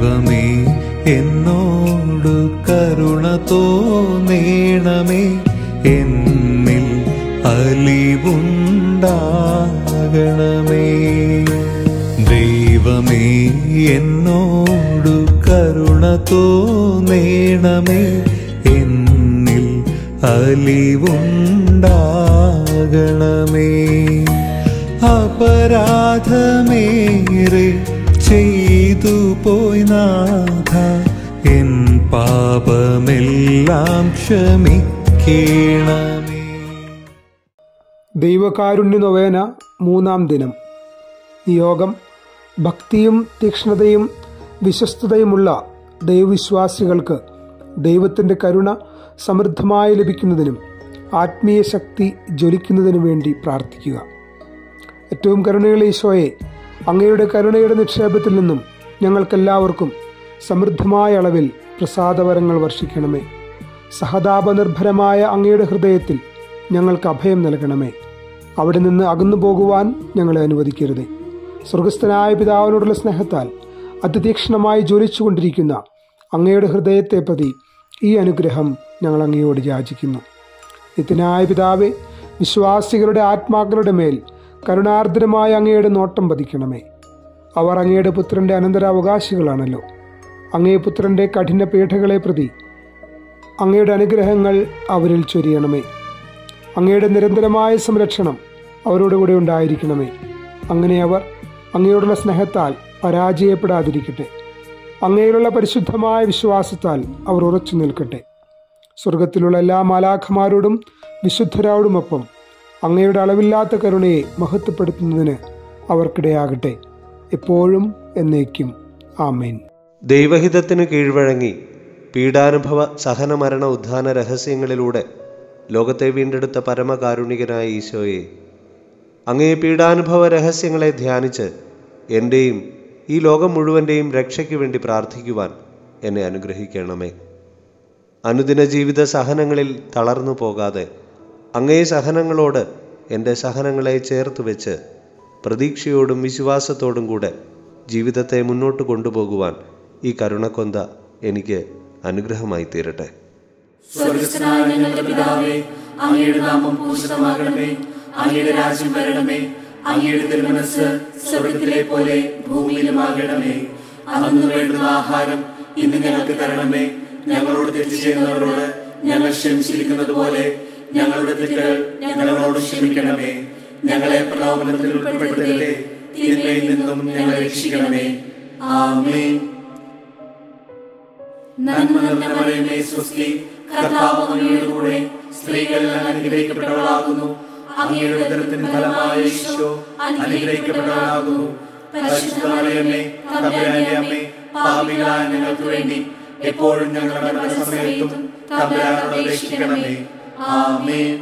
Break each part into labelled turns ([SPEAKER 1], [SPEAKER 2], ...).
[SPEAKER 1] ദൈവമേ എന്നോടു കരുണ തോന്നേണമേ എന്നിൽ അലിവുണ്ടാകണമേ ദൈവമേ എന്നോടു കരുണ തോന്നേണമേ എന്നിൽ അലിവുണ്ടാകണമേ അപരാധമേറെ ചെയ്തു പോയി നാഥ എൻ പാപമെല്ലാം ക്ഷമിക്കണമേ
[SPEAKER 2] ദൈവകാരുണ്യ നൊവേന മൂന്നാം ദിനം നിയോഗം ഭക്തിയും തീക്ഷ്ണതയും വിശ്വസ്തതയുമുള്ള ദൈവവിശ്വാസികൾക്ക് ദൈവത്തിൻ്റെ കരുണ സമൃദ്ധമായി ലഭിക്കുന്നതിനും ആത്മീയ ശക്തി ജ്വലിക്കുന്നതിനും വേണ്ടി പ്രാർത്ഥിക്കുക ഏറ്റവും കരുണയുള്ള ഈശോയെ അങ്ങയുടെ കരുണയുടെ നിക്ഷേപത്തിൽ നിന്നും ഞങ്ങൾക്കെല്ലാവർക്കും സമൃദ്ധമായ അളവിൽ പ്രസാദവരങ്ങൾ വർഷിക്കണമേ സഹതാപനിർഭരമായ അങ്ങയുടെ ഹൃദയത്തിൽ ഞങ്ങൾക്ക് അഭയം നൽകണമേ അവിടെ നിന്ന് അകന്നു പോകുവാൻ ഞങ്ങളെ അനുവദിക്കരുതേ സ്വർഗസ്ഥനായ പിതാവിനോടുള്ള സ്നേഹത്താൽ അതിതീക്ഷ്ണമായി ജ്വലിച്ചുകൊണ്ടിരിക്കുന്ന അങ്ങയുടെ ഹൃദയത്തെ പ്രതി ഈ അനുഗ്രഹം ഞങ്ങൾ അങ്ങയോട് യാചിക്കുന്നു നിത്യനായ പിതാവെ വിശ്വാസികളുടെ ആത്മാക്കളുടെ മേൽ കരുണാർദ്രമായ അങ്ങയുടെ നോട്ടം പതിക്കണമേ അവർ അങ്ങയുടെ പുത്രന്റെ അനന്തരാവകാശികളാണല്ലോ അങ്ങേ പുത്രന്റെ കഠിന പീഠകളെ പ്രതി അങ്ങയുടെ അനുഗ്രഹങ്ങൾ അവരിൽ ചൊരിയണമേ അങ്ങയുടെ നിരന്തരമായ സംരക്ഷണം അവരോട് കൂടെ ഉണ്ടായിരിക്കണമേ അങ്ങനെ അവർ അങ്ങയോടുള്ള സ്നേഹത്താൽ പരാജയപ്പെടാതിരിക്കട്ടെ അങ്ങയിലുള്ള പരിശുദ്ധമായ വിശ്വാസത്താൽ അവർ ഉറച്ചു നിൽക്കട്ടെ സ്വർഗത്തിലുള്ള എല്ലാ മാലാഖമാരോടും വിശുദ്ധരോടുമൊപ്പം അങ്ങയുടെ അളവില്ലാത്ത കരുണയെ മഹത്വപ്പെടുത്തുന്നതിന് അവർക്കിടയാകട്ടെ എപ്പോഴും എന്നേക്കും ആമേൻ
[SPEAKER 3] ദൈവഹിതത്തിന് കീഴ്വഴങ്ങി പീഡാനുഭവ സഹനമരണ ഉദ്ധാന രഹസ്യങ്ങളിലൂടെ ലോകത്തെ വീണ്ടെടുത്ത പരമകാരുണികനായ ഈശോയെ അങ്ങേ പീഡാനുഭവ രഹസ്യങ്ങളെ ധ്യാനിച്ച് എൻ്റെയും ഈ ലോകം മുഴുവൻ്റെയും രക്ഷയ്ക്ക് വേണ്ടി പ്രാർത്ഥിക്കുവാൻ എന്നെ അനുഗ്രഹിക്കണമേ അനുദിന ജീവിത സഹനങ്ങളിൽ തളർന്നു പോകാതെ അങ്ങേ സഹനങ്ങളോട് എൻ്റെ സഹനങ്ങളെ ചേർത്ത് വെച്ച് പ്രതീക്ഷയോടും വിശ്വാസത്തോടും കൂടെ ജീവിതത്തെ മുന്നോട്ട് കൊണ്ടുപോകുവാൻ ഈ കരുണക്കൊന്ത എനിക്ക് അനുഗ്രഹമായി തീരട്ടെ
[SPEAKER 4] സ്വർഗസ്ഥനായ ഞങ്ങളുടെ പിതാവേ അങ്ങയുടെ നാമം പൂജിതമാകണമേ അങ്ങയുടെ രാജ്യം വരണമേ അങ്ങയുടെ തിരുമനസ് സ്വർഗത്തിലെ പോലെ ഭൂമിയിലുമാകണമേ അന്നു വേണ്ടുന്ന ആഹാരം ഇന്ന് ഞങ്ങൾക്ക് തരണമേ ഞങ്ങളോട് തെറ്റ് ചെയ്യുന്നവരോട് ഞങ്ങൾ ക്ഷമിച്ചിരിക്കുന്നത് പോലെ ഞങ്ങളുടെ തെറ്റുകൾ ഞങ്ങളോട് ക്ഷമിക്കണമേ ഞങ്ങളെ പ്രലോഭനത്തിൽ ഉൾപ്പെടുത്തരുതേ തിന്മയിൽ നിന്നും ഞങ്ങളെ രക്ഷിക്കണമേ ആമേൻ നന്മ നിറഞ്ഞ മറിയമേ സ്വസ്തി കർത്താവ് അങ്ങയുടെ കൂടെ സ്ത്രീകൾ അനുഗ്രഹിക്കപ്പെട്ടവളാകുന്നു അങ്ങയുടെ ഉദരത്തിന് ഫലമായ ഈശോ അനുഗ്രഹിക്കപ്പെട്ടവളാകുന്നു പരിശുദ്ധ മറിയമേ തമ്പുരാന്റെ അമ്മേ പാപികളായ ഞങ്ങൾക്ക് വേണ്ടി എപ്പോഴും ഞങ്ങളുടെ മരണസമയത്തും തമ്പുരാനോട് അപേക്ഷിക്കണമേ ആമേൻ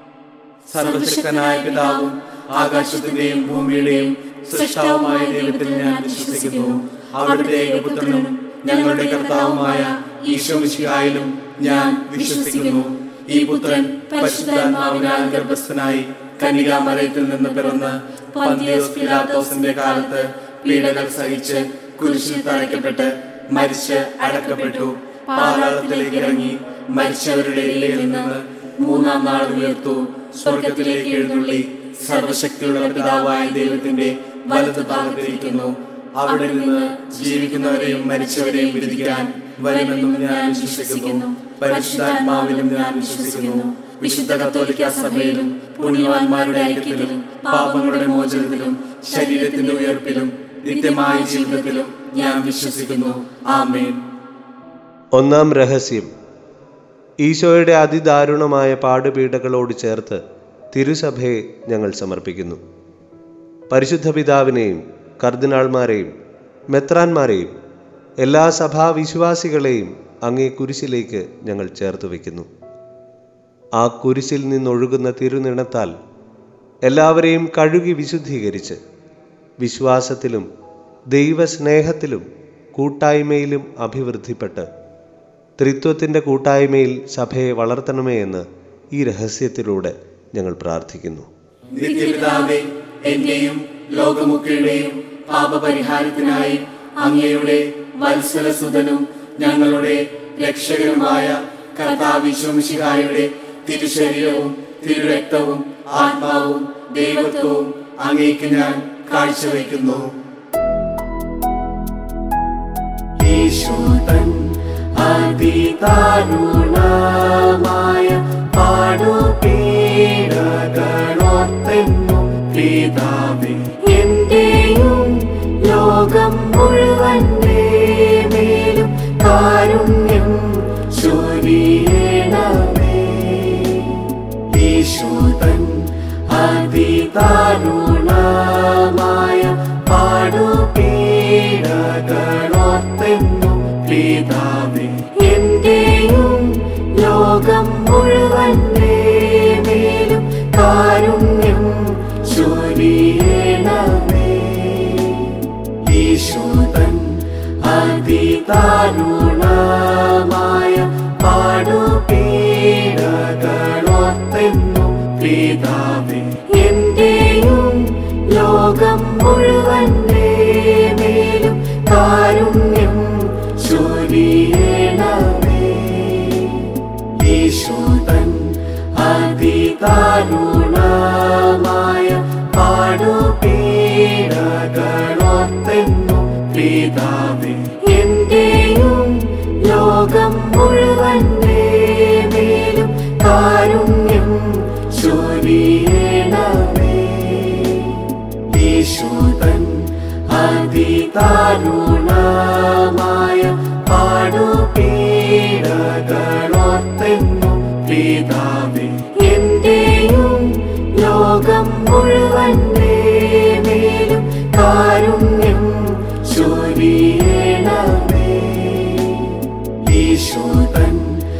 [SPEAKER 4] സർവശക്തനായ പിതാവും ആകാശത്തിന്റെയും ഭൂമിയുടെയും സൃഷ്ടാവുമായ ദൈവത്തിൽ ഞാൻ വിശ്വസിക്കുന്നു അവിടുത്തെ ഏകപുത്രനും ഞങ്ങളുടെ കർത്താവുമായ ഈശോ മിശിഹായിലും ഞാൻ വിശ്വസിക്കുന്നു ഈ പുത്രൻ പരിശുദ്ധാത്മാവിനാൽ ഗർഭസ്ഥനായി കന്യകാമലയത്തിൽ നിന്ന് പിറന്ന് പന്തിയോസ് പിലാത്തോസിന്റെ കാലത്ത് പീഡകൾ സഹിച്ച് കുരിശിൽ തറയ്ക്കപ്പെട്ട് മരിച്ച് അടക്കപ്പെട്ടു പാതാളത്തിലേക്ക് ഇറങ്ങി മരിച്ചവരുടെ ഇടയിൽ നിന്ന് മൂന്നാം നാൾ ഉയർത്തു സ്വർഗത്തിലേക്ക് എഴുന്നള്ളി സർവശക്തിയുള്ള പിതാവായ ദൈവത്തിന്റെ വലത് ഭാഗത്തിരിക്കുന്നു അവിടെ നിന്ന് ജീവിക്കുന്നവരെയും മരിച്ചവരെയും വിധിക്കാൻ വരുമെന്നും ഞാൻ വിശ്വസിക്കുന്നു പരിശുദ്ധാത്മാവിലും ഞാൻ വിശ്വസിക്കുന്നു വിശുദ്ധ കത്തോലിക്ക സഭയിലും പുണ്യവാന്മാരുടെ ഐക്യത്തിലും പാപങ്ങളുടെ മോചനത്തിലും ശരീരത്തിന്റെ ഉയർപ്പിലും നിത്യമായ ജീവിതത്തിലും ഞാൻ വിശ്വസിക്കുന്നു ആമേൻ
[SPEAKER 3] ഒന്നാം രഹസ്യം ഈശോയുടെ അതിദാരുണമായ പാടുപീഡകളോട് ചേർത്ത് തിരുസഭയെ ഞങ്ങൾ സമർപ്പിക്കുന്നു പരിശുദ്ധ പിതാവിനെയും കർദിനാൾമാരെയും മെത്രാന്മാരെയും എല്ലാ സഭാവിശ്വാസികളെയും അങ്ങേ കുരിശിലേക്ക് ഞങ്ങൾ ചേർത്ത് വയ്ക്കുന്നു ആ കുരിശിൽ നിന്നൊഴുകുന്ന തിരുനിണത്താൽ എല്ലാവരെയും കഴുകി വിശുദ്ധീകരിച്ച് വിശ്വാസത്തിലും ദൈവസ്നേഹത്തിലും കൂട്ടായ്മയിലും അഭിവൃദ്ധിപ്പെട്ട് ത്രിത്വത്തിൻ്റെ കൂട്ടായ്മയിൽ സഭയെ വളർത്തണമേ എന്ന് ഈ രഹസ്യത്തിലൂടെ ഞങ്ങൾ പ്രാർത്ഥിക്കുന്നു
[SPEAKER 4] നിത്യപിതാവേ എന്റെയും ലോകമൊക്കെയുടെയും പാപപരിഹാരത്തിനായി അങ്ങയുടെ വത്സലസുതനും ഞങ്ങളുടെ രക്ഷകനുമായ കർത്താവിശ്വമിശിഹായുടെ തിരുശരീരവും തിരുരക്തവും ആത്മാവും ദൈവത്വവും അങ്ങേക്ക് ഞാൻ കാഴ്ചവെക്കുന്നു ഈശോതൻ അതിദാരുണമായ പാടുപീഡകളോർത്തെന്നും പിതാവേ എന്റെയും ലോകം മുഴുവന്റെ മേലും കാരുണ്യം ചൊരിയണമേ ഈശോതൻ അതിദാരുണമായ പാടുപീഡകളോർത്തെന്നും പിതാവേ എന്റെയും ലോകം മുഴുവന്റെ മേലും കാരുണ്യം ചൊരിയണമേ ഈശോതൻ അതിദാരുണമായ പാടുപീഡകളോർത്തെന്നും പിതാവേ എന്റെയും ലോകം മുഴുവന്റെ മേലും കാരുണ്യം ചൊരിയണമേ ഈശോതൻ അതിദാരുണമായ പാടുപീഡകളോർത്തെന്നും പിതാവേ എന്റെയും ലോകം മുഴുവന്റെ മേലും കാരുണ്യം ചൊരിയണമേ ഈശോതൻ അതിദാരുണമായ പാടുപീഡകളോർത്തെന്നും പിതാവേ എന്റെയും ലോകം മുഴുവന്റെ മേലും കാരുണ്യം ചൊരിയണമേ ഈശോതൻ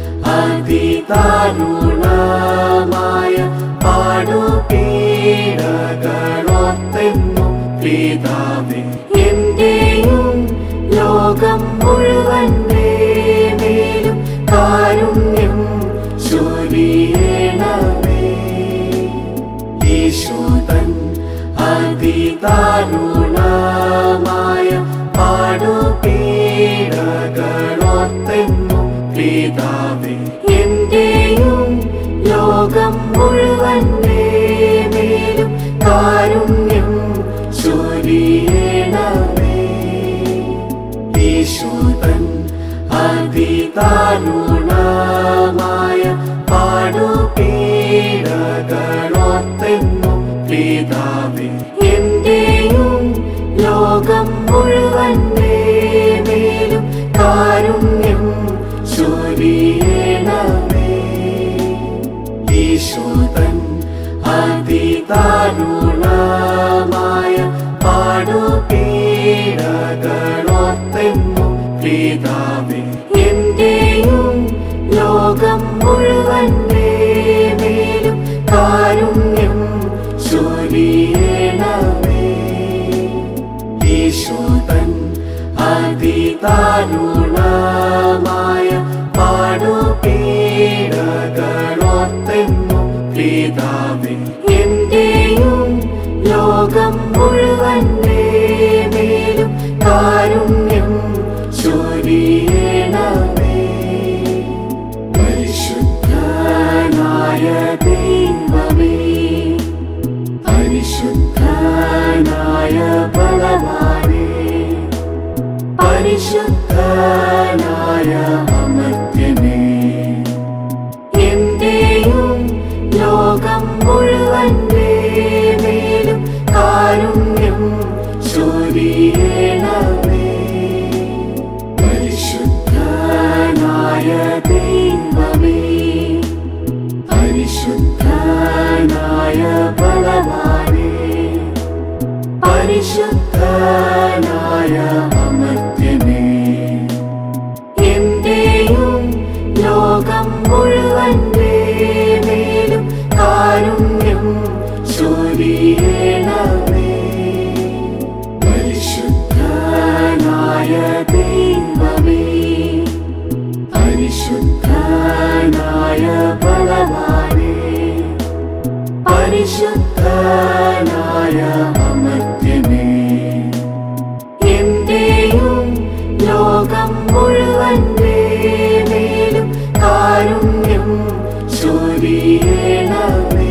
[SPEAKER 4] അതിദാരുണമായ പാടുപീഡകളോർത്തെന്നും പിതാവേ എന്റെയും ലോകം മുഴുവന്റെ മേലും കാരുണ്യം ചൊരിയണമേ ഈശോതൻ അതിദാരുണമായ പാടുപീഡകളോർത്തെന്നും പിതാവേ എന്റെയും ലോകം മുഴുവന്റെ മേലും കാരുണ്യം ചൊരിയണമേ ഈശോതൻ അതിദാരുണമായ പാടുപീഡകളോർത്തെന്നും പിതാവേ എന്റെയും ലോകം മുഴുവന്റെ മേലും കാരുണ്യം ചൊരിയണമേ ഈശോതൻ അതിദാരുണമായ പാടുപീഡകളോർത്തെന്നും പിതാവേ എന്റെയും ലോകം മുഴുവന്റെ മേലും കാരുണ്യം ചൊരിയണമേ ഈശോതൻ അതിദാരുണമായ പാടുപീഡകളോർത്തെന്നും പിതാവേ എന്റെയും ലോകം മുഴുവന്റെ മേലും കാരുണ്യം ചൊരിയണമേ പരിശുദ്ധനായ ദൈവമേ പരിശുദ്ധനായ ബലവാനേ പരിശുദ്ധനായ അമർത്യനേ എന്റെയും ലോകം മുഴുവന്റെ മേലും കാരുണ്യം ചൊരിയണമേ പരിശുദ്ധനായ ദൈവമേ പരിശുദ്ധനായ ബലവാനേ പരിശുദ്ധനായ അമർത്യനേ എന്റെയും ലോകം മുഴുവന്റെ മേലും കാരുണ്യം ചൊരിയണമേ പരിശുദ്ധനായ ദൈവമേ പരിശുദ്ധനായ ബലവാനേ പരിശുദ്ധനായ അമർത്യനേ എന്റെയും ലോകം മുഴുവന്റെ മേലും കാരുണ്യം ചൊരിയണമേ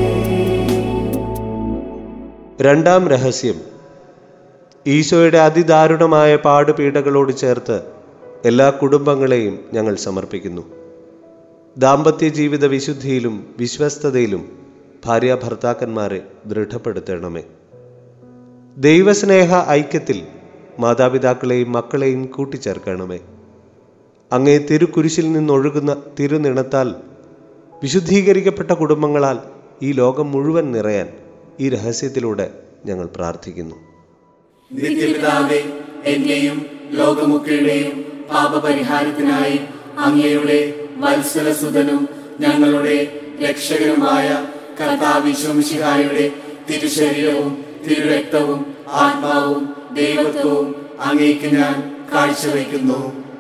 [SPEAKER 3] രണ്ടാം രഹസ്യം ഈശോയുടെ അതിദാരുണമായ പാടുപീഡകളോട് ചേർത്ത് എല്ലാ കുടുംബങ്ങളെയും ഞങ്ങൾ സമർപ്പിക്കുന്നു ദാമ്പത്യ ജീവിത വിശുദ്ധിയിലും വിശ്വസ്തതയിലും ഭാര്യ ഭർത്താക്കന്മാരെ ദൃഢപ്പെടുത്തണമേ ദൈവസ്നേഹ ഐക്യത്തിൽ മാതാപിതാക്കളെയും മക്കളെയും കൂട്ടിച്ചേർക്കണമേ അങ്ങേ തിരുക്കുരിശിൽ നിന്നൊഴുകുന്ന തിരുനിണത്താൽ വിശുദ്ധീകരിക്കപ്പെട്ട കുടുംബങ്ങളാൽ ഈ ലോകം മുഴുവൻ നിറയാൻ ഈ രഹസ്യത്തിലൂടെ ഞങ്ങൾ പ്രാർത്ഥിക്കുന്നു
[SPEAKER 5] നിത്യപിതാവേ എന്റെയും ലോകമൊക്കെയുടെയും പാപപരിഹാരത്തിനായി അങ്ങയുടെ വത്സലസുതനും ഞങ്ങളുടെ രക്ഷകനുമായ കർത്താവിശ്വമിശിഹായുടെ തിരുശരീരവും തിരുരക്തവും ആത്മാവും ദൈവത്വവും അങ്ങേക്ക് ഞാൻ കാഴ്ചവെക്കുന്നു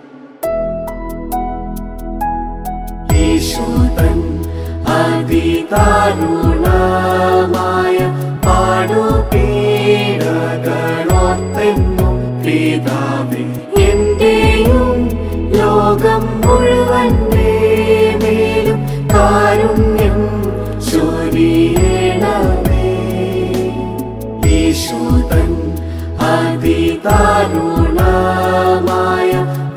[SPEAKER 5] ഈശോതൻ അതിദാരുണമായ പാടുപീഡകളോർത്തെന്നും പിതാവേ
[SPEAKER 4] എന്റെയും ലോകം മുഴുവന്റെ മേലും കാരുണ്യം ചൊരിയണമേ
[SPEAKER 5] ഈശോതൻ അതിദാരുണമായ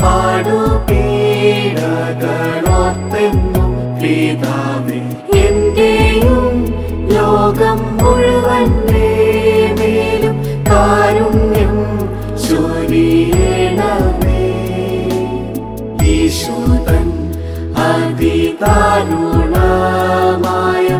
[SPEAKER 5] പാടുപീഡകളോർത്തെന്നും പിതാവേ
[SPEAKER 4] എന്റെയും ലോകം മുഴുവന്റെ മേലും കാരുണ്യം ചൊരിയണമേ
[SPEAKER 5] ഈശോതൻ അതിദാരുണമായ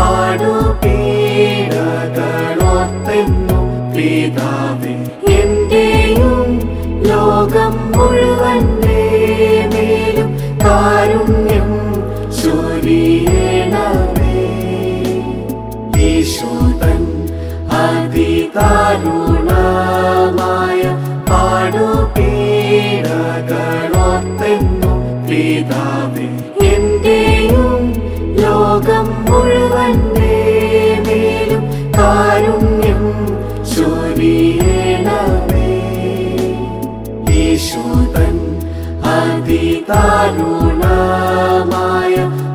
[SPEAKER 5] പാടുപീഡകളോർത്തെന്നും പിതാവേ
[SPEAKER 4] എന്റെയും ലോകം മുഴുവന്റെ മേലും കാരുണ്യം ചൊരിയണമേ
[SPEAKER 5] ഈശോതൻ അതിദാരുണമായ പാടുപീഡകളോർത്തെന്നും പിതാവേ
[SPEAKER 4] എന്റെയും ലോകം മുഴുവന്റെ മേലും കാരുണ്യം ചൊരിയണമേ
[SPEAKER 5] ഈശോതൻ അതിദാരുണമായ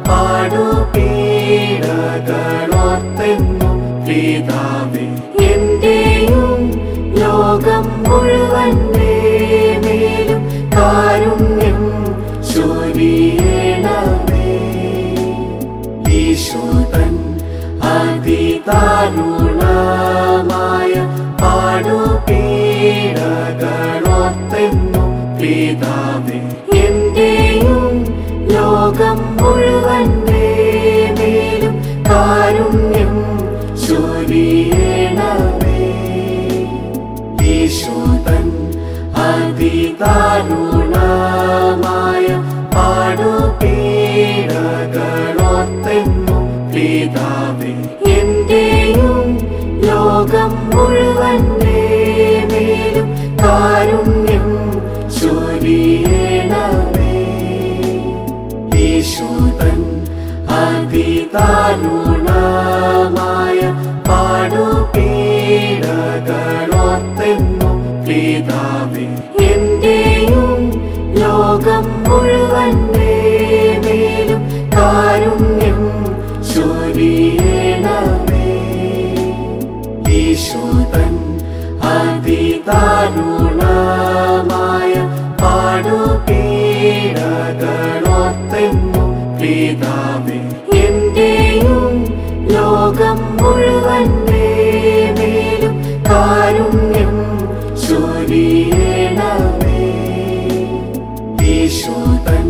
[SPEAKER 5] പാടുപീഡകളോർത്തെന്നും പിതാവേ
[SPEAKER 4] എന്റെയും ലോകം മുഴുവന്റെ മേലും കാരുണ്യം ചൊരിയണമേ
[SPEAKER 5] ഈശോതൻ അതിദാരുണമായ പാടുപീഡകളോർത്തെന്നും പിതാവേ
[SPEAKER 4] എന്റെയും ലോകം മുഴുവന്റെ മേലും കാരുണ്യം ചൊരിയണമേ
[SPEAKER 5] ഈശോതൻ അതിദാരുണമായ പാടുപീഡകളോർത്തെന്നും പിതാവേ
[SPEAKER 4] എന്റെയും ലോകം മുഴുവന്റെ മേലും കാരുണ്യം ചൊരിയണമേ
[SPEAKER 5] ഈശോതൻ അതിദാരുണമായ പാടുപീഡകളോർത്തെന്നും പിതാവേ
[SPEAKER 4] എന്റെയും ലോകം മുഴുവന്റെ മേലും കാരുണ്യം ചൊരിയണമേ
[SPEAKER 5] ഈശോതൻ അതിദാരുണമായ പാടുപീഡകളോർത്തെന്നും പിതാവേ
[SPEAKER 4] എന്റെയും ലോകം മുഴുവന്റെ മേലും കാരുണ്യം ചൊരിയണമേ
[SPEAKER 5] ഈശോതൻ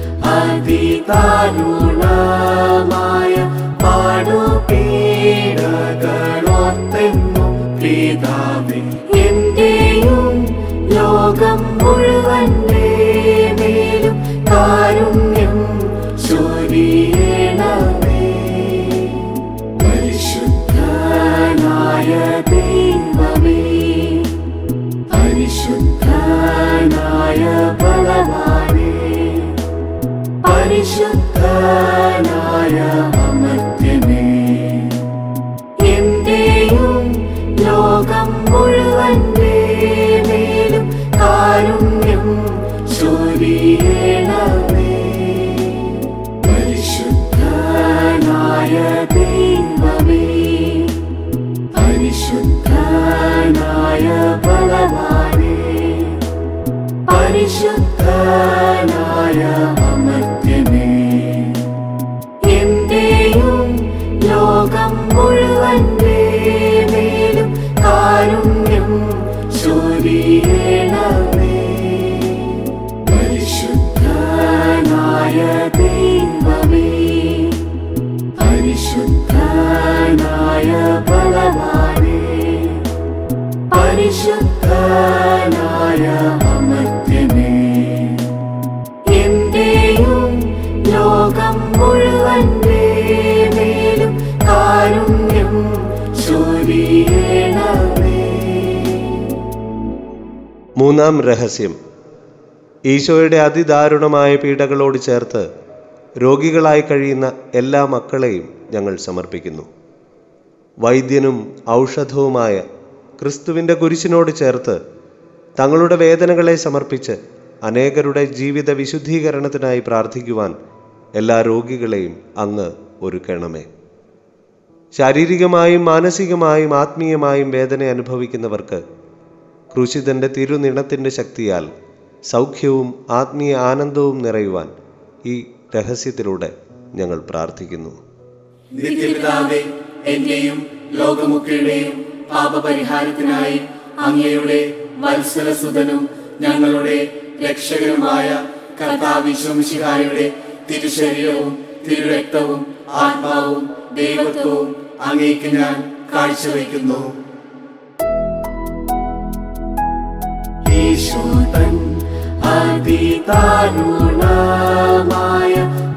[SPEAKER 5] അതിദാരുണമായ പാടുപീഡകളോർത്തെന്നും പിതാവേ
[SPEAKER 4] എന്റെയും ലോകം മുഴുവന്റെ മേലും കാരുണ്യം ചൊരിയണമേ പരിശുദ്ധനായ ദൈവമേ പരിശുദ്ധനായ ബലവാനേ പരിശുദ്ധനായ അമർത്യനേ എന്റെയും ലോകം മുഴുവന്റെ മേലും കാരുണ്യം പരിശുദ്ധനായ അമർത്യനേ എന്റെയും ലോകം മുഴുവന്റെ മേലും കാരുണ്യം ചൊരിയണമേ പരിശുദ്ധനായ ദൈവമേ പരിശുദ്ധനായ ബലവാനേ പരിശുദ്ധനായ അമർത്യനേ എന്റെയും ലോകം മുഴുവന്റെ മേലും കാരുണ്യം ചൊരിയണമേ
[SPEAKER 3] മൂന്നാം രഹസ്യം ഈശോയുടെ അതിദാരുണമായ പീഡകളോട് ചേർത്ത് രോഗികളായി കഴിയുന്ന എല്ലാ മക്കളെയും ഞങ്ങൾ സമർപ്പിക്കുന്നു വൈദ്യനും ഔഷധവുമായ ക്രിസ്തുവിൻ്റെ കുരിശിനോട് ചേർത്ത് തങ്ങളുടെ വേദനകളെ സമർപ്പിച്ച് അനേകരുടെ ജീവിത വിശുദ്ധീകരണത്തിനായി പ്രാർത്ഥിക്കുവാൻ എല്ലാ രോഗികളെയും അങ്ങ് ഒരുക്കണമേ ശാരീരികമായും മാനസികമായും ആത്മീയമായും വേദന അനുഭവിക്കുന്നവർക്ക് ക്രൂശിതന്റെ തിരുനിണത്തിന്റെ ശക്തിയാൽ സൗഖ്യവും ആത്മീയ ആനന്ദവും നിറയുവാൻ ഈ രഹസ്യത്തിലൂടെ ഞങ്ങൾ പ്രാർത്ഥിക്കുന്നു
[SPEAKER 5] നിത്യപിതാവേ എന്റെയും ലോകമൊക്കെയുടെയും പാപപരിഹാരത്തിനായി അങ്ങയുടെ വത്സലസുതനും ഞങ്ങളുടെ രക്ഷകനുമായ കർത്താവിശ്വംശിഹായുടെ തിരുശരീരവും തിരുരക്തവും ആത്മാവും ദൈവത്വവും അങ്ങേക്ക് ഞാൻ കാഴ്ചവെക്കുന്നു ഈശോതൻ അതിദാരുണമായ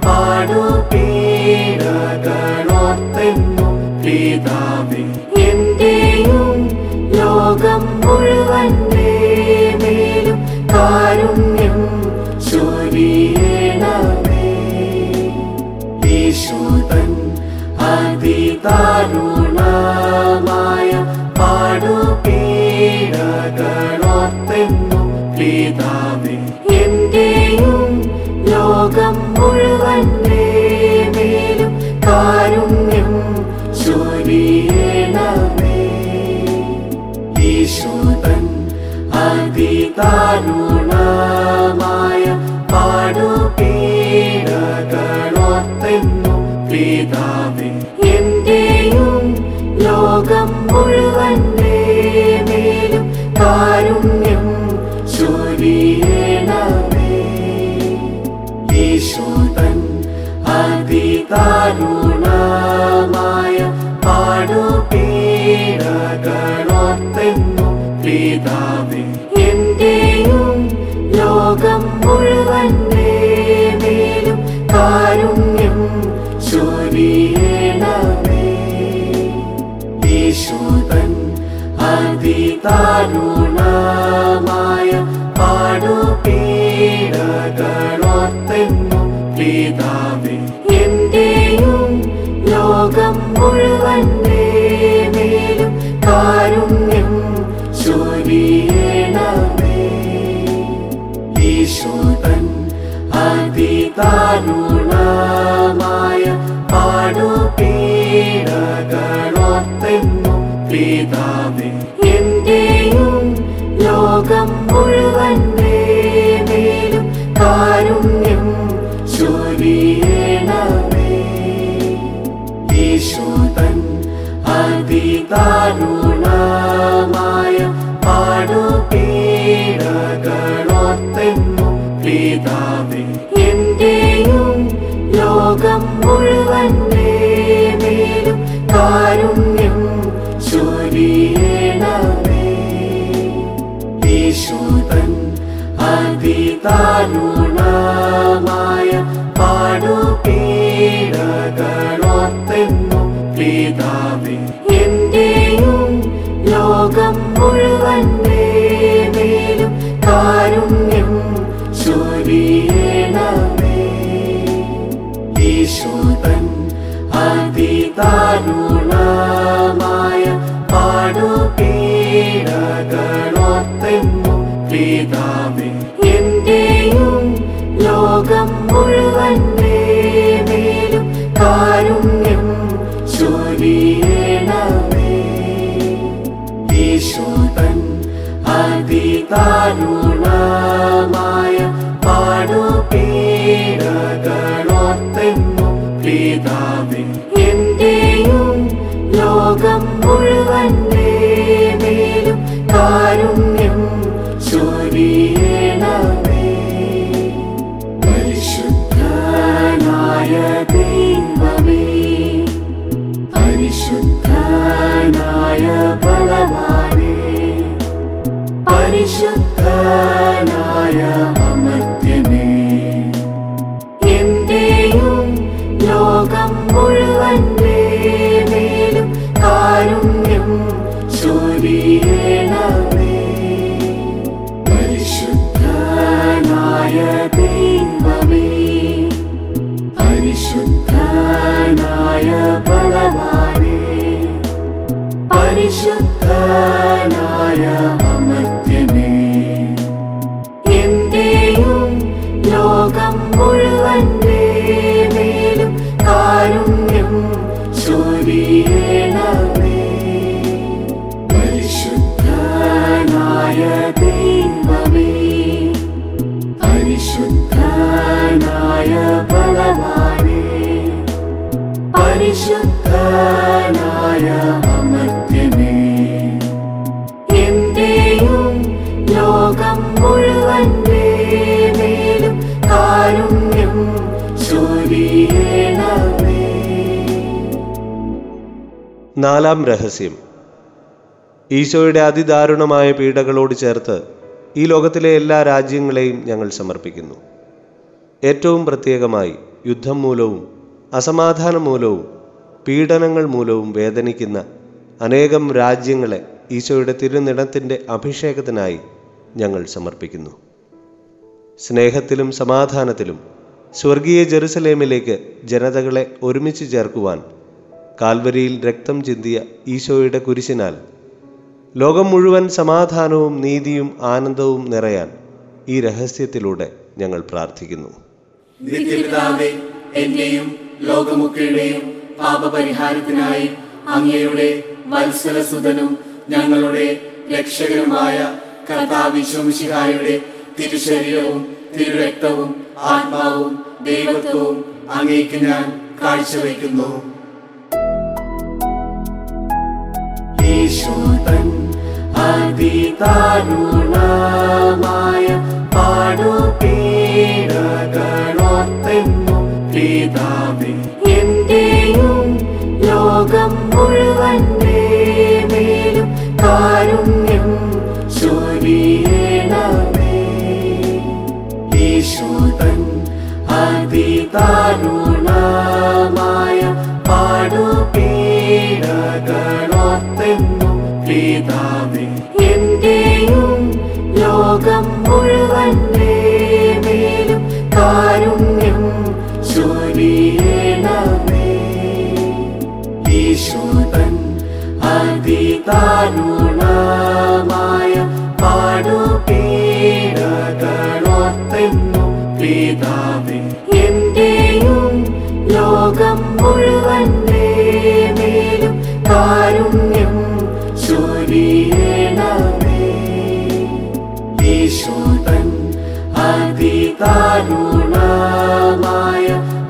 [SPEAKER 5] പാടുപീഡകളോർത്തെന്നും പിതാവേ
[SPEAKER 4] എന്റെയും ലോകം മുഴുവന്റെ മേലും കാരുണ്യം ചൊരിയണമേ
[SPEAKER 5] ഈശോതൻ അതിദാരുണമായ പാടുപീഡകളോർത്തെന്നും പിതാവേ
[SPEAKER 4] എന്റെയും ലോകം മുഴുവന്റെ മേലും കാരുണ്യം ചൊരിയണമേ
[SPEAKER 5] ഈശോതൻ അതിദാരുണമായ പാടുപീഡകളോർത്തെന്നും പിതാവേ
[SPEAKER 4] എന്റെയും ലോകം മുഴുവന്റെ മേലും കാരുണ്യം ചൊരിയണമേ
[SPEAKER 5] ഈശോതൻ അതിദാരുണമായ പാടുപീഡകളോർത്തെന്നും പിതാവേ
[SPEAKER 4] എന്റെയും ലോകം മുഴുവന്റെ മേലും കാരുണ്യം ചൊരിയണമേ
[SPEAKER 5] ഈശോതൻ അതിദാരുണമായ പാടുപീഡകളോർത്തെന്നും പിതാവേ
[SPEAKER 4] എന്റെയും ലോകം മുഴുവന്റെ മേലും കാരുണ്യം ചൊരിയണമേ
[SPEAKER 5] ഈശോതൻ അതിദാരുണമായ പാടുപീഡകളോർത്തെന്നും പിതാവേ
[SPEAKER 4] എന്റെയും ലോകം മുഴുവന്റെ മേലും കാരുണ്യം ചൊരിയണമേ
[SPEAKER 5] ഈശോതൻ അതിദാരുണമായ പാടുപീഡകളോർത്തെന്നും പിതാവേ
[SPEAKER 4] എന്റെയും ലോകം മുഴുവന്റെ മേലും കാരുണ്യം ചൊരിയണമേ
[SPEAKER 5] ഈശോതൻ അതിദാരുണമായ പാടുപീഡകളോർത്തെന്നും പിതാവേ
[SPEAKER 4] എന്റെയും ലോകം മുഴുവന്റെ മേലും കാരുണ്യം ചൊരിയണമേ
[SPEAKER 5] ഈശോതൻ അതിദാരുണമായ പാടുപീഡകളോർത്തെന്നും പിതാവേ
[SPEAKER 4] എന്റെയും ലോകം മുഴുവന്റെ മേലും കാരുണ്യം ചൊരിയണമേ
[SPEAKER 5] ഈശോതൻ അമർത്യനേ
[SPEAKER 4] എന്റെയും ലോകം മുഴുവന്റെ മേലും കാരുണ്യം ചൊരിയണമേ
[SPEAKER 5] പരിശുദ്ധനായ
[SPEAKER 4] ദൈവമേ
[SPEAKER 5] പരിശുദ്ധനായ ബലവാനേ പരിശുദ്ധനായ അമർത്യനേ
[SPEAKER 4] എന്റെയും ലോകം മുഴുവന്റെ മേലും കാരുണ്യം ചൊരിയണമേ
[SPEAKER 5] പരിശുദ്ധനായ
[SPEAKER 4] ദൈവമേ
[SPEAKER 5] പരിശുദ്ധനായ ബലവാനേ പരിശുദ്ധനായ അമർത്യനേ
[SPEAKER 4] എന്റെയും ലോകം മുഴുവന്റെ മേലും കാരുണ്യം ചൊരിയണമേ
[SPEAKER 3] നാലാം രഹസ്യം ഈശോയുടെ അതിദാരുണമായ പീഡകളോട് ചേർത്ത് ഈ ലോകത്തിലെ എല്ലാ രാജ്യങ്ങളെയും ഞങ്ങൾ സമർപ്പിക്കുന്നു ഏറ്റവും പ്രത്യേകമായി യുദ്ധം മൂലവും അസമാധാനം മൂലവും പീഡനങ്ങൾ മൂലവും വേദനിക്കുന്ന അനേകം രാജ്യങ്ങളെ ഈശോയുടെ തിരുനിടത്തിൻ്റെ അഭിഷേകത്തിനായി ഞങ്ങൾ സമർപ്പിക്കുന്നു സ്നേഹത്തിലും സമാധാനത്തിലും സ്വർഗീയ ജെറുസലേമിലേക്ക് ജനതകളെ ഒരുമിച്ച് ചേർക്കുവാൻ കാൽവരിയിൽ രക്തം ചിന്തിയ ഈശോയുടെ കുരിശിനാൽ ലോകം മുഴുവൻ സമാധാനവും നീതിയും ആനന്ദവും നിറയാൻ ഈ രഹസ്യത്തിലൂടെ ഞങ്ങൾ പ്രാർത്ഥിക്കുന്നു
[SPEAKER 5] നിത്യപിതാവേ എന്റെയും ലോകമൊക്കെയുടെയും പാപപരിഹാരത്തിനായി അങ്ങയുടെ വത്സലസുതനും ഞങ്ങളുടെ രക്ഷകനുമായ കർത്താവിശ്വമിശിഹായുടെ തിരുശരീരവും തിരുരക്തവും ആത്മാവും ദൈവത്വവും അങ്ങേക്ക് ഞാൻ കാഴ്ചവെക്കുന്നു ഈശോതൻ അതിദാരുണമായ പാടുപീഡകളോർത്തെന്നും പിതാവേ
[SPEAKER 4] എന്റെയും ലോകം മുഴുവന്റെ മേലും കാരുണ്യം ചൊരിയണമേ
[SPEAKER 5] ഈശോതൻ അതിദാരുണമായ പാടുപീഡകളോർത്തെന്നും പിതാവേ
[SPEAKER 4] എന്റെയും ലോകം മുഴുവന്റെ മേലും കാരുണ്യം ചൊരിയണമേ
[SPEAKER 5] ഈശോതൻ അതിദാരുണമായ പാടുപീഡകളോർത്തെന്നും പിതാവേ
[SPEAKER 4] എന്റെയും ലോകം മുഴുവന്റെ മേലും കാരുണ്യം ചൊരിയണമേ
[SPEAKER 5] ഈശോതൻ അതിദാരുണമായ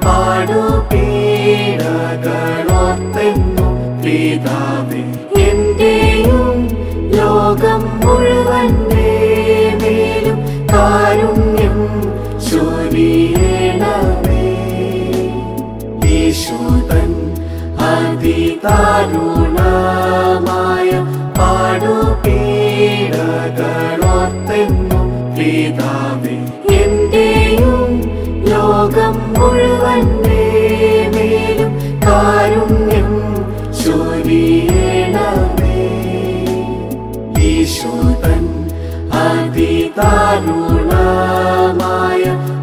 [SPEAKER 5] പാടുപീഡകളോർത്തെന്നും പിതാവേ
[SPEAKER 4] എന്റെയും ലോകം മുഴുവന്റെ മേലും കാരുണ്യം ചൊരിയണമേ
[SPEAKER 5] ഈശോതൻ അതിദാരുണമായ പാടുപീഡകളോർത്തെന്നും പിതാവേ
[SPEAKER 4] എന്റെയും ലോകം മുഴുവന്റെ മേലും കാരുണ്യം ചൊരിയണമേ
[SPEAKER 5] ഈശോതൻ അതിദാരുണമായ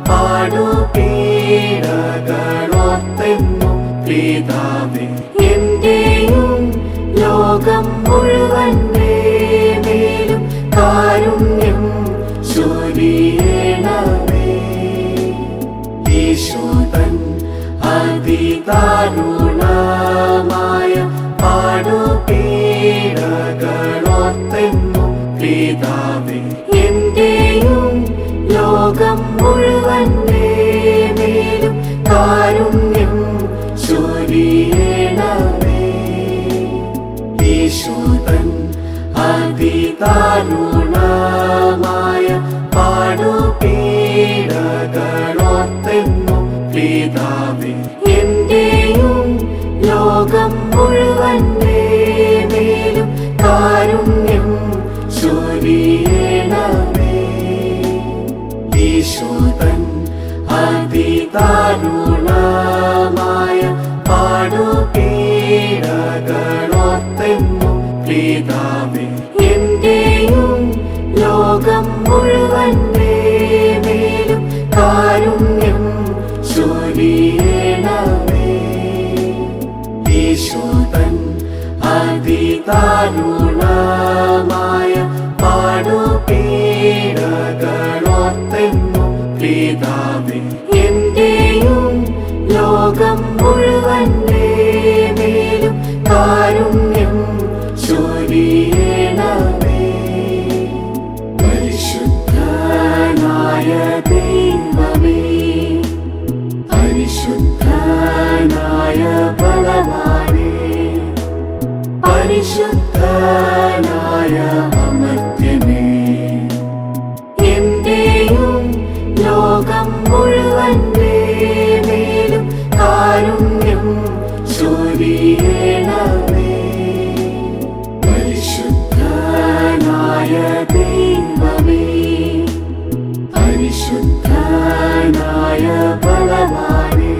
[SPEAKER 5] പാടുപീഡകളോർത്തെന്നും പിതാവേ
[SPEAKER 4] എന്റെയും ലോകം മുഴുവന്റെ മേലും കാരുണ്യം ചൊരിയണമേ
[SPEAKER 5] ഈശോതൻ അതിദാരുണമായ പാടുപീഡകളോർത്തെന്നും പിതാവേ
[SPEAKER 4] എന്റെയും ലോകം മുഴുവന്റെ മേലും കാരുണ്യം ചൊരിയണമേ
[SPEAKER 5] ഈശോതൻ അതിദാരുണമായ പാടുപീഡകളോർത്തെന്നും പിതാവേ
[SPEAKER 4] എന്റെയും ലോകം മുഴുവന്റെ മേലും കാരുണ്യം ചൊരിയണമേ
[SPEAKER 5] ഈശോ ഈശോതൻ അതിദാരുണമായ പാടുപീഡകളോർത്തെന്നും പിതാവേ
[SPEAKER 4] എന്റെയും ലോകം മുഴുവന്റെ മേലും കാരുണ്യം
[SPEAKER 5] ചൊരിയണമേ ഈശോതൻ അതിദാരുണമായ പാടുപീഡകളോർത്തെന്നും പിതാവേ
[SPEAKER 4] എന്റെയും ലോകം മുഴുവന്റെ മേലും കാരുണ്യം
[SPEAKER 5] ചൊരിയണമേ പരിശുദ്ധനായ ദൈവമേ പരിശുദ്ധനായ ബലവാനേ പരിശുദ്ധനായ അമർത്യനേ
[SPEAKER 4] എന്റെയും ലോകം മുഴുവന്റെ മേലും കാരുണ്യം
[SPEAKER 5] ചൊരിയണമേ പരിശുദ്ധനായ ദൈവമേ പരിശുദ്ധനായ ബലവാനേ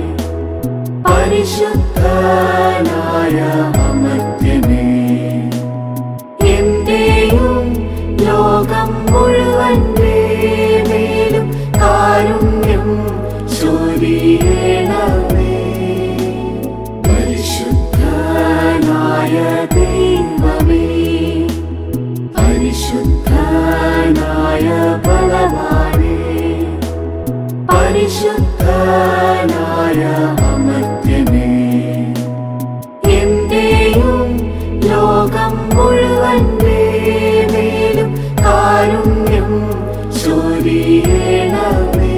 [SPEAKER 5] പരിശുദ്ധനായ അമർത്യനേ
[SPEAKER 4] എന്റെയും ലോകം മുഴുവന്റെ മേലും കാരുണ്യം
[SPEAKER 5] ചൊരിയണമേ പരിശുദ്ധനായ ദൈവമേ പരിശുദ്ധനായ ബലവാനേ പരിശുദ്ധനായ അമർത്യനേ
[SPEAKER 4] എന്റെയും ലോകം മുഴുവന്റെ മേലും കാരുണ്യം
[SPEAKER 5] ചൊരിയണമേ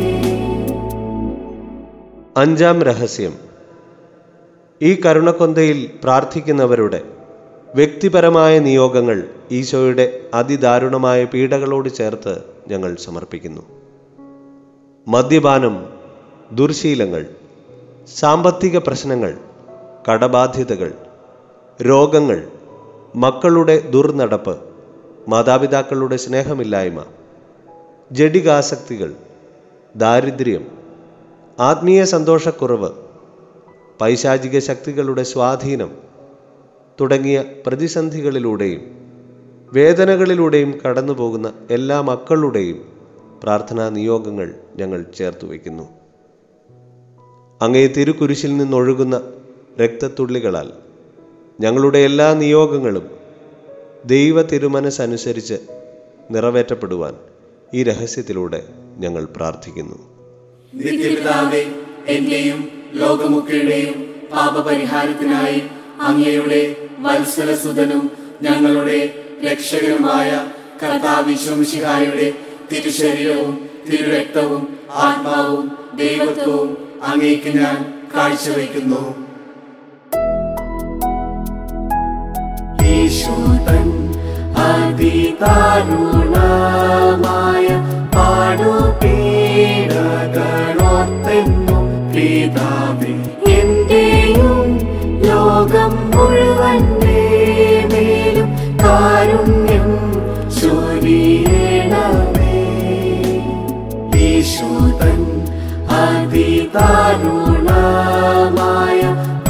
[SPEAKER 3] അഞ്ചാം രഹസ്യം ഈ കരുണക്കൊന്തയിൽ പ്രാർത്ഥിക്കുന്നവരുടെ വ്യക്തിപരമായ നിയോഗങ്ങൾ ഈശോയുടെ അതിദാരുണമായ പീഡകളോട് ചേർത്ത് ഞങ്ങൾ സമർപ്പിക്കുന്നു മദ്യപാനം ദുർശീലങ്ങൾ സാമ്പത്തിക പ്രശ്നങ്ങൾ കടബാധ്യതകൾ രോഗങ്ങൾ മക്കളുടെ ദുർനടപ്പ് മാതാപിതാക്കളുടെ സ്നേഹമില്ലായ്മ ജഡികാസക്തികൾ ദാരിദ്ര്യം ആത്മീയ സന്തോഷക്കുറവ് പൈശാചിക ശക്തികളുടെ സ്വാധീനം തുടങ്ങിയ പ്രതിസന്ധികളിലൂടെയും വേദനകളിലൂടെയും കടന്നുപോകുന്ന എല്ലാ മക്കളുടെയും പ്രാർത്ഥനാ നിയോഗങ്ങൾ ഞങ്ങൾ ചേർത്ത് വയ്ക്കുന്നു അങ്ങേ തിരുക്കുരിശിൽ നിന്നൊഴുകുന്ന രക്തത്തുള്ളികളാൽ ഞങ്ങളുടെ എല്ലാ നിയോഗങ്ങളും ദൈവ തിരുമനസ്സനുസരിച്ച് നിറവേറ്റപ്പെടുവാൻ ഈ രഹസ്യത്തിലൂടെ ഞങ്ങൾ പ്രാർത്ഥിക്കുന്നു
[SPEAKER 5] നിത്യപിതാവേ എന്റെയും ലോകമൊക്കെയുടെയും പാപപരിഹാരത്തിനായി അങ്ങയുടെ വത്സലസുതനും ഞങ്ങളുടെ രക്ഷകനുമായ കർത്താവിശ്വംശിഹായുടെ തിരുശരീരവും തിരുരക്തവും ആത്മാവും ദൈവത്വവും അങ്ങേക്ക് ഞാൻ കാഴ്ചവെക്കുന്നു ഈശോതൻ അതിദാരുണമായ പാടുപീഡകളോർത്തെന്നും പിതാവേ
[SPEAKER 4] എന്റെയും ലോകം മുഴുവന്റെ മേലും കാരുണ്യം
[SPEAKER 5] ചൊരിയണമേ ഈശോതൻ അതിദാരുണമായ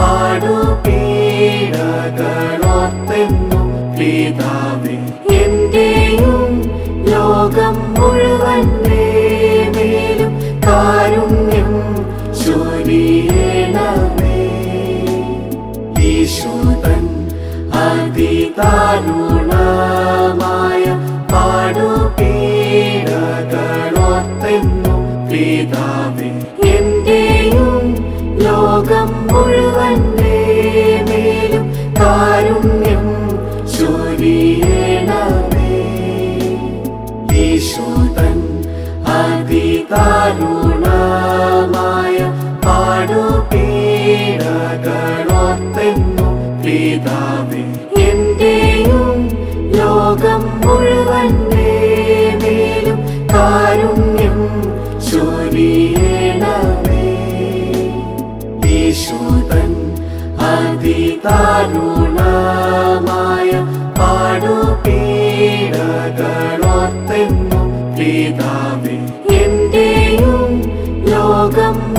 [SPEAKER 5] പാടുപീഡകളോർത്തെന്നും പിതാവേ
[SPEAKER 4] എന്റെയും ലോകം മുഴുവന്റെ മേലും കാരുണ്യം
[SPEAKER 5] ചൊരിയണമേ ഈശോതൻ അതിദാരുണമായ പാടുപീഡകളോർത്തെന്നും പിതാവേ
[SPEAKER 4] എന്റെയും ലോകം മുഴുവന്റെ മേലും കാരുണ്യം
[SPEAKER 5] ചൊരിയണമേ ഈശോതൻ അതിദാരുണമായ പാടുപീഡകളോർത്തെന്നും പിതാവേ
[SPEAKER 4] എന്റെയും ലോകം മുഴുവന്റെ മേലും കാരുണ്യം
[SPEAKER 5] ചൊരിയണമേ ഈശോതൻ അതിദാരുണമായ പാടുപീഡകളോർത്തെന്നും പിതാവേ
[SPEAKER 4] എന്റെയും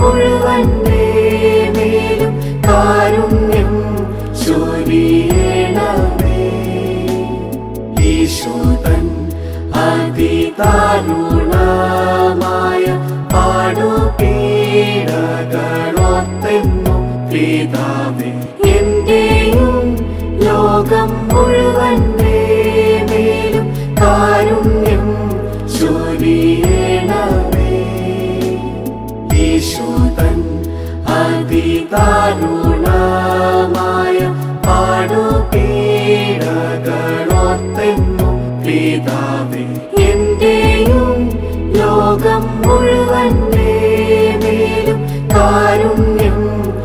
[SPEAKER 4] മുഴുവന്റെ മേലും കാരുണ്യം ചൊരിയണമേ
[SPEAKER 5] ഈശോതൻ അതിദാരുണമായ പാടുപീഡകളോർത്തെന്നും പിതാവേ
[SPEAKER 4] എന്റെയും ലോകം മുഴുവന്റെ മേലും കാരുണ്യം ചൊരിയണമേ
[SPEAKER 5] ഈശോതൻ അതിദാരുണമായ പാടുപീഡകളോർത്തെന്നും പിതാവേ
[SPEAKER 4] എന്റെയും ലോകം മുഴുവന്റെ മേലും കാരുണ്യം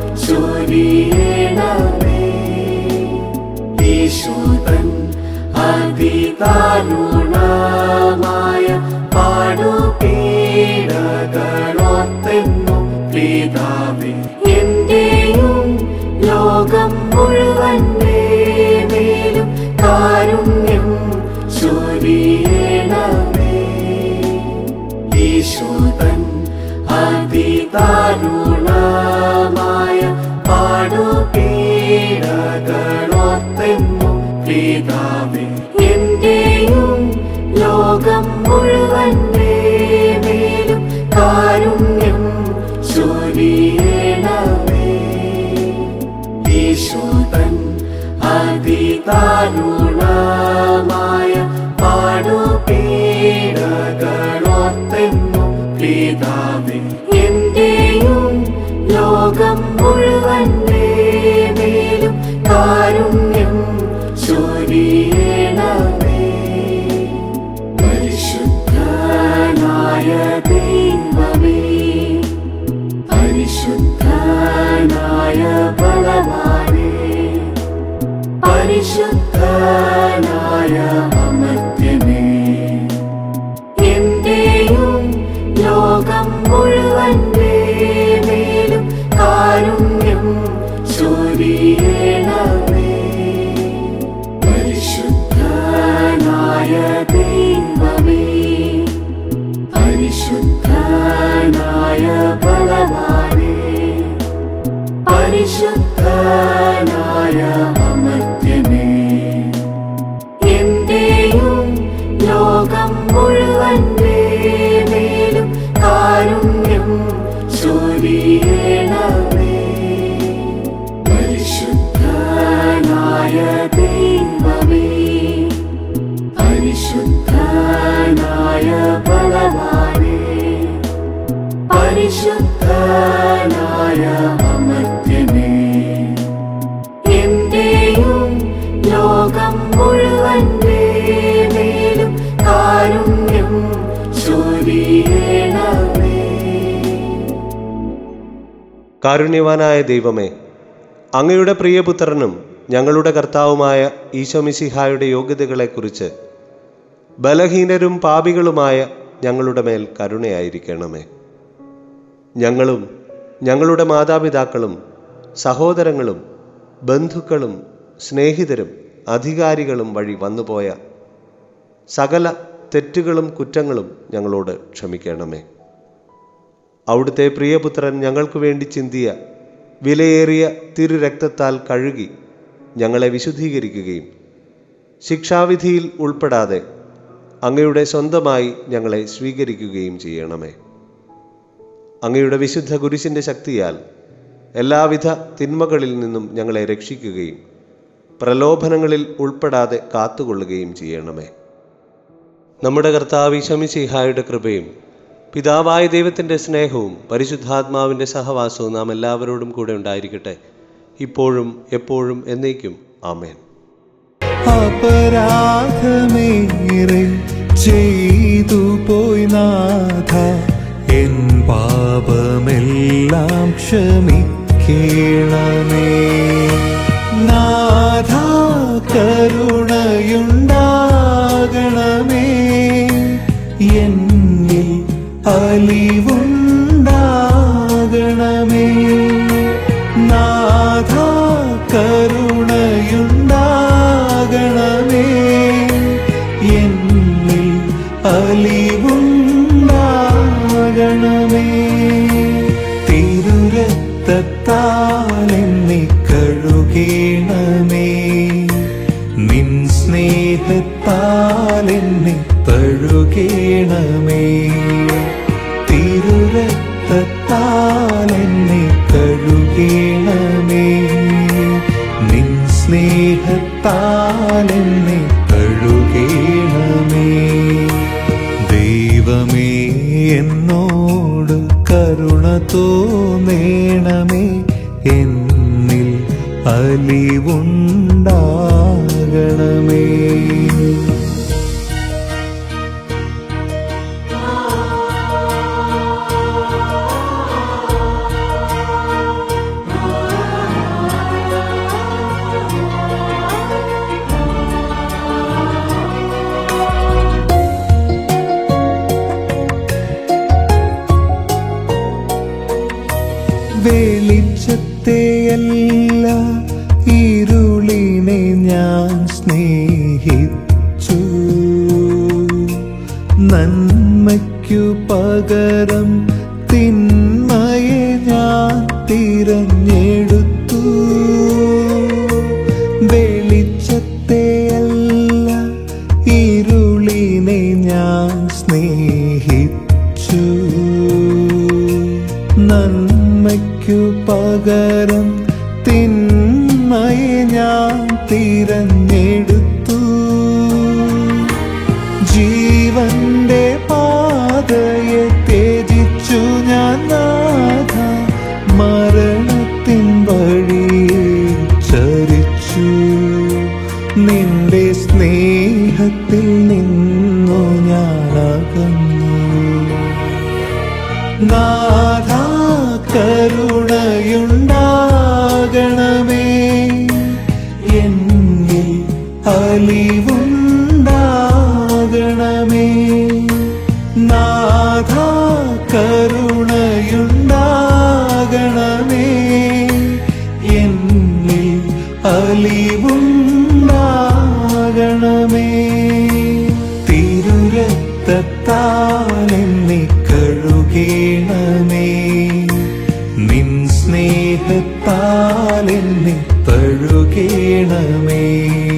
[SPEAKER 4] ചൊരിയണമേ
[SPEAKER 5] ഈശോതൻ അതിദാരുണമായ പാടുപീഡകളോർത്തെന്നും പിതാവേ
[SPEAKER 4] എന്റെയും ലോകം മുഴുവന്റെ മേലും കാരുണ്യം ചൊരിയണമേ
[SPEAKER 5] ഈശോതൻ അതിദാരുണമായ പാടുപീഡകളോർത്തെന്നും പിതാവേ
[SPEAKER 4] എന്റെയും ലോകം മുഴുവന്റെ മേലും കാരുണ്യം ചൊരിയണമേ
[SPEAKER 5] ഈശോതൻ അതിദാരുണമായ പാടുപീഡകളോർത്തെന്നും പിതാവേ
[SPEAKER 4] എന്റെയും ലോകം മുഴുവന്റെ മേലും കാരുണ്യം ചൊരിയണമേ
[SPEAKER 5] പരിശുദ്ധനായ
[SPEAKER 4] ദൈവമേ
[SPEAKER 5] പരിശുദ്ധനായ
[SPEAKER 4] ബലവാനേ പരിശുദ്ധനായ
[SPEAKER 5] അമർത്യനേ
[SPEAKER 4] എന്റെയും ലോകം മുഴുവന്റെ മേലും കാരുണ്യം ചൊരിയണമേ
[SPEAKER 5] പരിശുദ്ധനായ
[SPEAKER 4] ദൈവമേ
[SPEAKER 5] പരിശുദ്ധനായ
[SPEAKER 4] ബലവാനേ പരിശുദ്ധനായ
[SPEAKER 5] അമർത്യനേ
[SPEAKER 4] എന്റെയും ലോകം മുഴുവന്റെ മേലും കാരുണ്യം ചൊരിയണമേ
[SPEAKER 5] പരിശുദ്ധനായ
[SPEAKER 4] ദൈവമേ പരിശുദ്ധനായ ബലവാനേ പരിശുദ്ധനായ
[SPEAKER 5] അമർത്യനേ
[SPEAKER 4] എന്റെയും ലോകം മുഴുവന്റെ മേലും കാരുണ്യം ചൊരിയണമേ
[SPEAKER 3] കാരുണ്യവാനായ ദൈവമേ അങ്ങയുടെ പ്രിയപുത്രനും ഞങ്ങളുടെ കർത്താവുമായ ഈശോമിശിഹായുടെ യോഗ്യതകളെക്കുറിച്ച് ബലഹീനരും പാപികളുമായ ഞങ്ങളുടെ മേൽ കരുണയായിരിക്കണമേ ഞങ്ങളും ഞങ്ങളുടെ മാതാപിതാക്കളും സഹോദരങ്ങളും ബന്ധുക്കളും സ്നേഹിതരും അധികാരികളും വഴി വന്നുപോയ സകല തെറ്റുകളും കുറ്റങ്ങളും ഞങ്ങളോട് ക്ഷമിക്കണമേ അവിടുത്തെ പ്രിയപുത്രൻ ഞങ്ങൾക്ക് വേണ്ടി ചിന്തിയ വിലയേറിയ തിരുരക്തത്താൽ കഴുകി ഞങ്ങളെ വിശുദ്ധീകരിക്കുകയും ശിക്ഷാവിധിയിൽ ഉൾപ്പെടാതെ അങ്ങയുടെ സ്വന്തമായി ഞങ്ങളെ സ്വീകരിക്കുകയും ചെയ്യണമേ അങ്ങയുടെ വിശുദ്ധ കുരിശിൻ്റെ ശക്തിയാൽ എല്ലാവിധ തിന്മകളിൽ നിന്നും ഞങ്ങളെ രക്ഷിക്കുകയും പ്രലോഭനങ്ങളിൽ ഉൾപ്പെടാതെ കാത്തുകൊള്ളുകയും ചെയ്യണമേ നമ്മുടെ കർത്താവ് ഈശമിസിഹായുടെ കൃപയും പിതാവായ ദൈവത്തിൻ്റെ സ്നേഹവും പരിശുദ്ധാത്മാവിൻ്റെ സഹവാസവും നാം എല്ലാവരോടും കൂടെ ഉണ്ടായിരിക്കട്ടെ ഇപ്പോഴും എപ്പോഴും എന്നേക്കും ആമേൻ
[SPEAKER 1] അപരാധമേറെ ചെയ്തു പോയി നാഥ എൻ പാപമെല്ലാം ക്ഷമിക്കണമേ നാഥ കരുണയുണ്ടാകണമേ എന്നിൽ അലിവുണ്ടാകണമേ നാഥ കരുണയുണ്ടാകണമേ എന്നിൽ അലിവുണ്ടാകണമേ തീ എന്നോട് കരുണ തോന്നേണമേ എന്നിൽ അലിവുണ്ടാകണമേ വെളിച്ചത്തെയല്ല ഇരുളിനെ ഞാൻ സ്നേഹിച്ചു നന്മയ്ക്കു പകരം തിന്മയെ ഞാൻ തിരഞ്ഞെടുത്തു വെളിച്ചത്തെയല്ല ഇരുളിനെ ഞാൻ സ്നേഹിച്ചു നന്മയ്ക്കു പകരം തിന്മയെ ഞാൻ തിരഞ്ഞെടുത്തു ജീവന്റെ പാതയെ ത്യജിച്ചു ഞാൻ നാഥ മരണത്തിൻ വഴിയെ ചരിച്ചു നിന്റെ സ്നേഹത്തിൽ നിന്നു ഞാൻ അകന്നു നാഥ കരുണയുണ്ടാകണമേ എന്നിൽ അലിവുണ്ടാകണമേ നാഥ കരുണയുണ്ടാകണമേ എന്നിൽ അലിവുണ്ടാകണമേ തിരുരക്തത്താൽ എന്നെ കഴുകേണമേ നിൻ സ്നേഹത്താൽ എന്നെ തഴുകേണമേ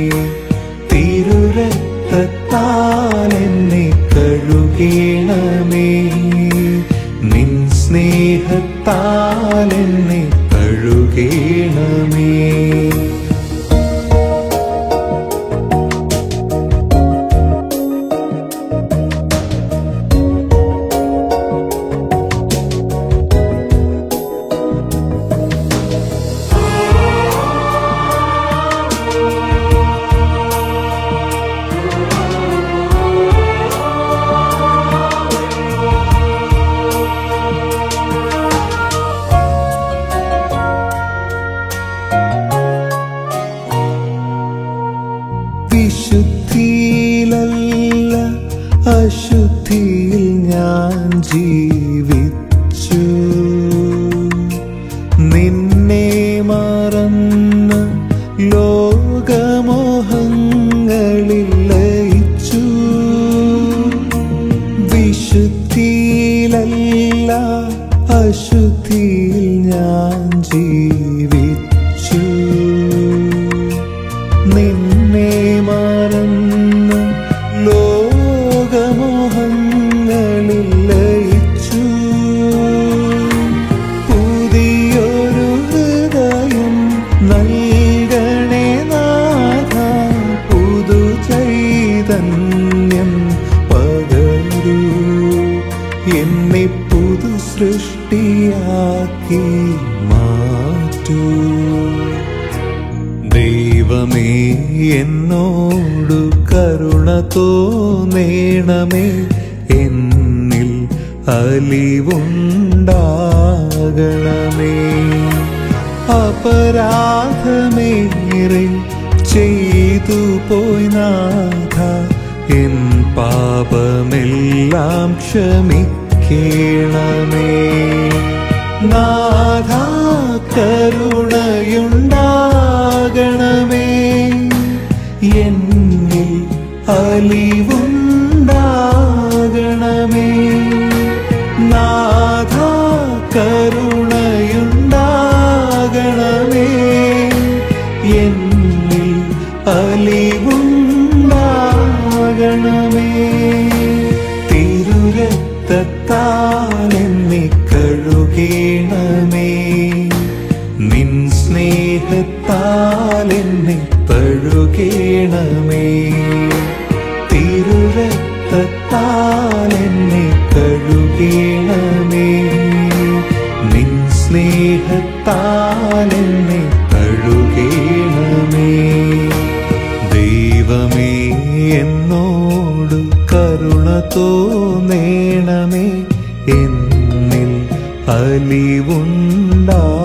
[SPEAKER 1] തിരുരക്തത്താൽ എന്നെ കഴുകേണമേ നിൻ സ്നേഹത്താൽ എന്നെ കഴുകേണമേ വിശുദ്ധിയിലല്ല അശുദ്ധിയിൽ ഞാൻ ജീവിച്ചു നിന്നെ മറന്ന് ലോകമോഹങ്ങളിൽ ലയിച്ചു വിശുദ്ധിയിലല്ല അശുദ്ധിയിൽ ഞാൻ ജീവിച്ചു നിന്നെ മറന്ന് ലോകമോഹങ്ങളിൽ ലയിച്ചു പുതിയൊരു ഹൃദയം നൽകണേ നാഥ പുതു ചൈതന്യം പകരൂ എന്നെ പുതു സൃഷ്ടിയാക്കി മാറ്റൂ ദൈവമേ എന്നോടു കരുണ തോന്നേണമേ എന്നിൽ അലിവുണ്ടാകണമേ അപരാധമേറെ ചെയ്തു പോയി നാഥ എൻ പാപമെല്ലാം ക്ഷമിക്കണമേ നാഥ കരുണയുണ്ടാകണമേ എന്നിൽ അലിവുണ്ടാകണമേ നാഥ കരുണയുണ്ടാകണമേ എന്നിൽ അലിവുണ്ടാകണമേ തിരുരക്തത്താൽ എന്നെ കഴുകേണമേ നിൻ സ്നേഹത്താൽ എന്നെ തഴുകേണമേ തിരുരക്തത്താൽ എന്നെ കഴുകി നൽകണമേ നിൻ സ്നേഹത്താൽ എന്നെ കഴുകണമേ ദൈവമേ എന്നോട് കരുണ തോന്നേണമേ എന്നിൽ അലിവുണ്ടാകണമേ